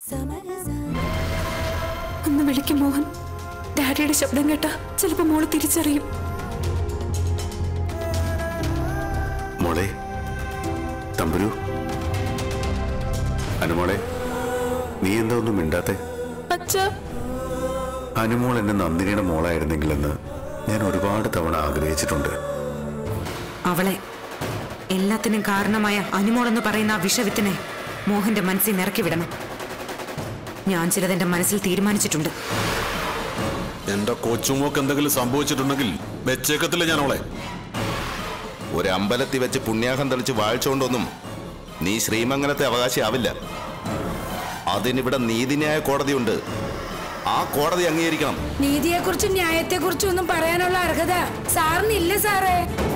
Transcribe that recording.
ഒന്ന് വിളിക്കും മോഹൻ ഡാഡിയുടെ ശബ്ദം കേട്ടാ ചിലപ്പോ മോള് തിരിച്ചറിയും മോളെ തമ്പുരു അനുമോളെ നീ എന്താ ഒന്നും മിണ്ടാത്തെ അച്ഛാ അനുമോൾ എന്നെ നന്ദിനിയുടെ മോളായിരുന്നെങ്കിലെന്ന് ഞാൻ ഒരുപാട് തവണ ആഗ്രഹിച്ചിട്ടുണ്ട് അവളെ എല്ലാത്തിനും കാരണമായ അനുമോളെന്ന് പറയുന്ന ആ വിഷവിത്തിനെ മോഹന്റെ മനസ്സിൽ നിറക്കി വിടണം ഞാൻ ചിലതെന്റെ മനസ്സിൽ തീരുമാനിച്ചിട്ടുണ്ട് എന്റെ കൊച്ചുമോക്ക് എന്തെങ്കിലും സംഭവിച്ചിട്ടുണ്ടെങ്കിൽ വെച്ചേക്കത്തില്ല ഞാൻ അവളെ ഒരു അമ്പലത്തിൽ വെച്ച് പുണ്യാഹം തെളിച്ച് വാഴ്ചകൊണ്ടൊന്നും നീ ശ്രീമംഗലത്തെ അവകാശിയാവില്ല അതിനിവിടെ നീതിന്യായ കോടതിയുണ്ട് ആ കോടതി അംഗീകരിക്കണം നീതിയെക്കുറിച്ചും ന്യായത്തെക്കുറിച്ചും ഒന്നും പറയാനുള്ള അർഹത സാറിനില്ല സാറേ